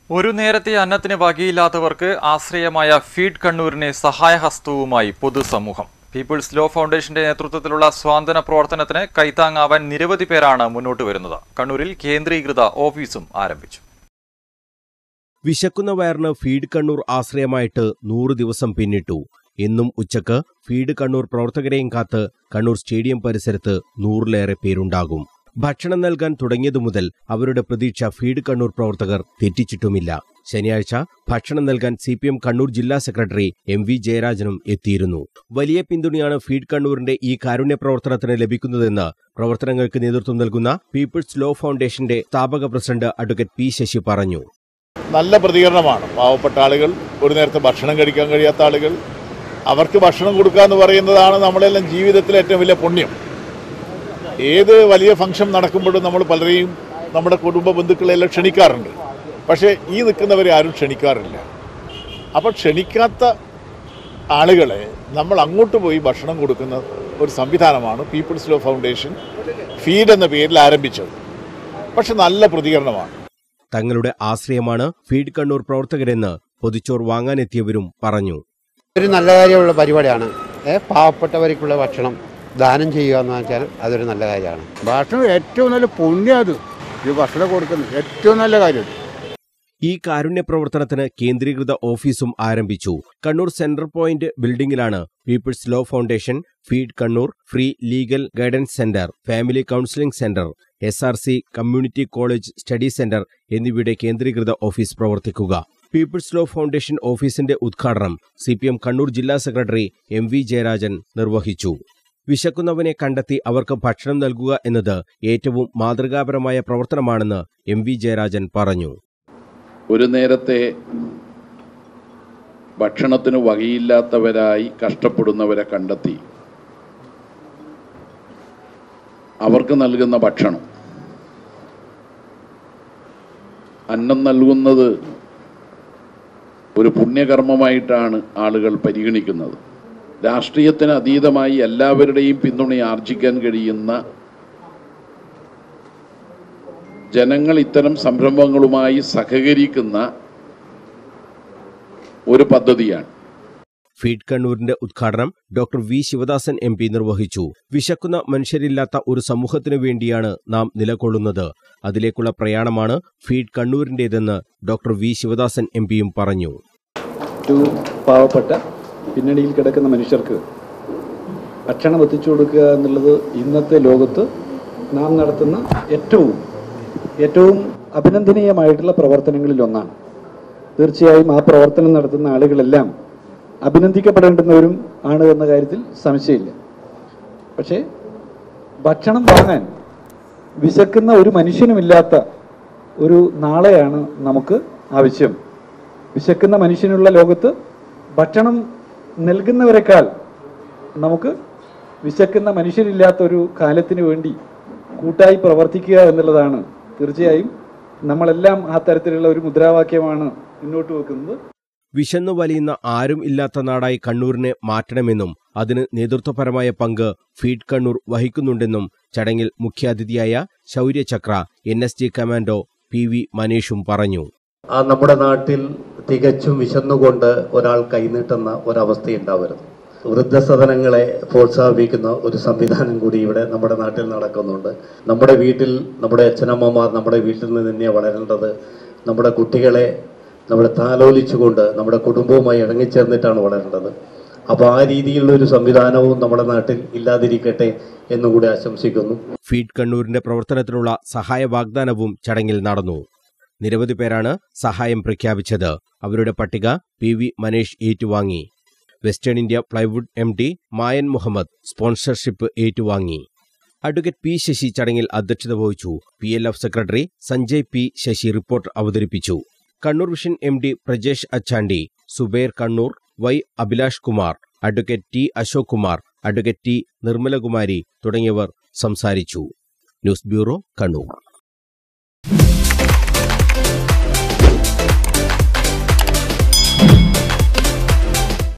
ഒരു നേരത്തെ അന്നത്തിന് വകയില്ലാത്തവർക്ക് ആശ്രയമായ ഫീഡ് കണ്ണൂരിനെ സഹായഹസ്തവുമായി പൊതുസമൂഹം പീപ്പിൾസ് ലോ ഫൗണ്ടേഷന്റെ നേതൃത്വത്തിലുള്ള സ്വാന്തന പ്രവർത്തനത്തിന് കൈത്താങ്ങാവാൻ നിരവധി പേരാണ് മുന്നോട്ട് വരുന്നത് കണ്ണൂരിൽ കേന്ദ്രീകൃത ഓഫീസും ആരംഭിച്ചു വിശക്കുന്ന വയറിന് ഫീഡ് കണ്ണൂർ ആശ്രയമായിട്ട് നൂറ് ദിവസം പിന്നിട്ടു എന്നും ഉച്ചക്ക് ഫീഡ് കണ്ണൂർ പ്രവർത്തകരെയും കാത്ത് കണ്ണൂർ സ്റ്റേഡിയം പരിസരത്ത് നൂറിലേറെ പേരുണ്ടാകും ഭക്ഷണം നൽകാൻ തുടങ്ങിയതു മുതൽ അവരുടെ പ്രതീക്ഷ ഫീഡ് കണ്ണൂർ പ്രവർത്തകർ തെറ്റിച്ചിട്ടുമില്ല ശനിയാഴ്ച ഭക്ഷണം നൽകാൻ സി പി എം കണ്ണൂർ ജില്ലാ സെക്രട്ടറി എം വി ജയരാജനും എത്തിയിരുന്നു വലിയ പിന്തുണയാണ് ഫീഡ് കണ്ണൂരിന്റെ ഈ കാരുണ്യ പ്രവർത്തനത്തിന് ലഭിക്കുന്നതെന്ന് പ്രവർത്തനങ്ങൾക്ക് നേതൃത്വം നൽകുന്ന പീപ്പിൾസ് ലോ ഫൗണ്ടേഷന്റെ സ്ഥാപക പ്രസിഡന്റ് അഡ്വക്കേറ്റ് പി ശശി പറഞ്ഞു നല്ല പ്രതികരണമാണ് പാവപ്പെട്ട ആളുകൾ ഒരു നേരത്തെ ഭക്ഷണം കഴിക്കാൻ കഴിയാത്ത ആളുകൾ അവർക്ക് ഭക്ഷണം കൊടുക്കുക എന്ന് പറയുന്നതാണ് നമ്മളെല്ലാം ജീവിതത്തിലെ ഏറ്റവും വലിയ പുണ്യം ഏത് വലിയ ഫംഗ്ഷൻ നടക്കുമ്പോഴും നമ്മൾ പലരെയും നമ്മുടെ കുടുംബ ബന്ധുക്കളെല്ലാം ക്ഷണിക്കാറുണ്ട് പക്ഷേ ഈ നിൽക്കുന്നവരെ ആരും ക്ഷണിക്കാറില്ല അപ്പോൾ ക്ഷണിക്കാത്ത ആളുകളെ നമ്മൾ അങ്ങോട്ട് പോയി ഭക്ഷണം കൊടുക്കുന്ന ഒരു സംവിധാനമാണ് പീപ്പിൾസ് ലോ ഫൗണ്ടേഷൻ ഫീഡ് എന്ന പേരിൽ ആരംഭിച്ചത് പക്ഷെ നല്ല പ്രതികരണമാണ് തങ്ങളുടെ ആശ്രയമാണ് ഫീഡ് കണ്ണൂർ പ്രവർത്തകരെന്ന് പൊതിച്ചോർ വാങ്ങാനെത്തിയവരും പറഞ്ഞു ഒരു നല്ല കാര്യമുള്ള പരിപാടിയാണ് ഏ, പാവപ്പെട്ടവർക്കുള്ള ഭക്ഷണം ദാനം ചെയ്യുക എന്ന് വെച്ചാൽ അതൊരു നല്ല കാര്യമാണ് ഭക്ഷണം ഏറ്റവും നല്ല പുണ്യം അത് ഈ ഭക്ഷണം കൊടുക്കുന്നത് ഏറ്റവും നല്ല കാര്യം ഈ കാരുണ്യ പ്രവർത്തനത്തിന് കേന്ദ്രീകൃത ഓഫീസും ആരംഭിച്ചു കണ്ണൂർ സെൻട്രൽ പോയിന്റ് ബിൽഡിംഗിലാണ് people's law foundation feed Kannur free legal guidance centre family counselling centre S R C community college study centre എന്നിവയുടെ കേന്ദ്രീകൃത ഓഫീസ് പ്രവർത്തിക്കുക പീപ്പിൾസ് ലോ ഫൗണ്ടേഷൻ ഓഫീസിന്റെ ഉദ്ഘാടനം സി പി എം കണ്ണൂർ ജില്ലാ സെക്രട്ടറി എം വി ജയരാജൻ നിർവഹിച്ചു വിശക്കുന്നവനെ കണ്ടെത്തി അവർക്ക് ഭക്ഷണം നൽകുക എന്നത് ഏറ്റവും മാതൃകാപരമായ പ്രവർത്തനമാണെന്ന് എം വി ജയരാജൻ പറഞ്ഞു ഒരു നേരത്തെ ഭക്ഷണത്തിന് വകയില്ലാത്തവരായി കഷ്ടപ്പെടുന്നവരെ കണ്ടെത്തി അവർക്ക് നൽകുന്ന ഭക്ഷണം അന്നം നൽകുന്നത് ഒരു പുണ്യകർമ്മമായിട്ടാണ് ആളുകൾ പരിഗണിക്കുന്നത് രാഷ്ട്രീയത്തിന് അതീതമായി എല്ലാവരുടെയും പിന്തുണ ആർജിക്കാൻ കഴിയുന്ന ജനങ്ങൾ ഇത്തരം സംരംഭങ്ങളുമായി സഹകരിക്കുന്ന ഒരു പദ്ധതിയാണ് ഫീഡ് കണ്ണൂരിന്റെ ഉദ്ഘാടനം doctor V Sivadasan M P നിർവഹിച്ചു വിശക്കുന്ന മനുഷ്യരില്ലാത്ത ഒരു സമൂഹത്തിനു വേണ്ടിയാണ് നാം നിലകൊള്ളുന്നത് അതിലേക്കുള്ള പ്രയാണമാണ് ഫീഡ് കണ്ണൂരിന്റേതെന്ന് ഡോക്ടർ വി ശിവദാസൻ എം പിയും പറഞ്ഞു ഏറ്റവും പാവപ്പെട്ട പിന്നണിയിൽ കിടക്കുന്ന മനുഷ്യർക്ക് ഭക്ഷണം എത്തിച്ചു കൊടുക്കുക എന്നുള്ളത് ഇന്നത്തെ ലോകത്ത് നാം നടത്തുന്ന ഏറ്റവും ഏറ്റവും അഭിനന്ദനീയമായിട്ടുള്ള പ്രവർത്തനങ്ങളിൽ ഒന്നാണ് തീർച്ചയായും ആ പ്രവർത്തനം നടത്തുന്ന ആളുകളെല്ലാം അഭിനന്ദിക്കപ്പെടേണ്ടുന്നവരും ആണ് എന്ന കാര്യത്തിൽ സംശയമില്ല പക്ഷേ ഭക്ഷണം വാങ്ങാൻ വിശക്കുന്ന ഒരു മനുഷ്യനുമില്ലാത്ത ഒരു നാളെയാണ് നമുക്ക് ആവശ്യം വിശക്കുന്ന മനുഷ്യനുള്ള ലോകത്ത് ഭക്ഷണം നൽകുന്നവരെക്കാൾ നമുക്ക് വിശക്കുന്ന മനുഷ്യരില്ലാത്ത ഒരു കാലത്തിന് വേണ്ടി കൂട്ടായി പ്രവർത്തിക്കുക എന്നുള്ളതാണ് തീർച്ചയായും നമ്മളെല്ലാം ആ തരത്തിലുള്ള ഒരു മുദ്രാവാക്യമാണ് മുന്നോട്ട് വെക്കുന്നത് വിശന്നു വലിയുന്ന ആരും ഇല്ലാത്ത നാടായി കണ്ണൂരിനെ മാറ്റണമെന്നും അതിന് നേതൃത്വപരമായ പങ്ക് ഫീഡ് കണ്ണൂർ വഹിക്കുന്നുണ്ടെന്നും ചടങ്ങിൽ മുഖ്യാതിഥിയായ Shaurya Chakra N S G commando P V മനീഷും പറഞ്ഞു ആ നമ്മുടെ നാട്ടിൽ തികച്ചും വിശന്നുകൊണ്ട് ഒരാൾ കൈനീട്ടുന്ന ഒരവസ്ഥയുണ്ടാവരുത് വൃദ്ധസദനങ്ങളെ പ്രോത്സാഹിപ്പിക്കുന്ന ഒരു സംവിധാനം കൂടി ഇവിടെ നമ്മുടെ നാട്ടിൽ നടക്കുന്നുണ്ട് നമ്മുടെ വീട്ടിൽ നമ്മുടെ അച്ഛനമ്മമാർ നമ്മുടെ വീട്ടിൽ നിന്ന് തന്നെയാണ് വളരേണ്ടത് നമ്മുടെ കുട്ടികളെ നമ്മുടെ താലോലിച്ചുകൊണ്ട് നമ്മുടെ കുടുംബവുമായി ഇണങ്ങിച്ചേർന്നിട്ടാണ് വളരേണ്ടത് അപ്പോൾ ആ രീതിയിലുള്ള ഒരു സംവിധാനവും നമ്മുടെ നാട്ടിൽ ഇല്ലാതിരിക്കട്ടെ എന്നുകൂടി ആശംസിക്കുന്നു ഫീഡ് കണ്ണൂരിന്റെ പ്രവർത്തനത്തിനുള്ള സഹായ വാഗ്ദാനവും ചടങ്ങിൽ നടന്നു നിരവധി പേരാണ് സഹായം പ്രഖ്യാപിച്ചത് അവരുടെ പട്ടിക പി വി മനീഷ് ഏറ്റുവാങ്ങി western India plywood M D Mayan Muhammad sponsorship ഏറ്റുവാങ്ങി അഡ്വക്കേറ്റ് പി ശശി ചടങ്ങിൽ അധ്യക്ഷത വഹിച്ചു P L F secretary Sanjay P Sasi report അവതരിപ്പിച്ചു Kannur vision M D Prajesh Achandi Zubair Kannur Y Abhilash Kumar advocate T Ashok Kumar advocate T Nirmalakumari തുടങ്ങിയവർ സംസാരിച്ചു ന്യൂസ് ബ്യൂറോ കണ്ണൂർ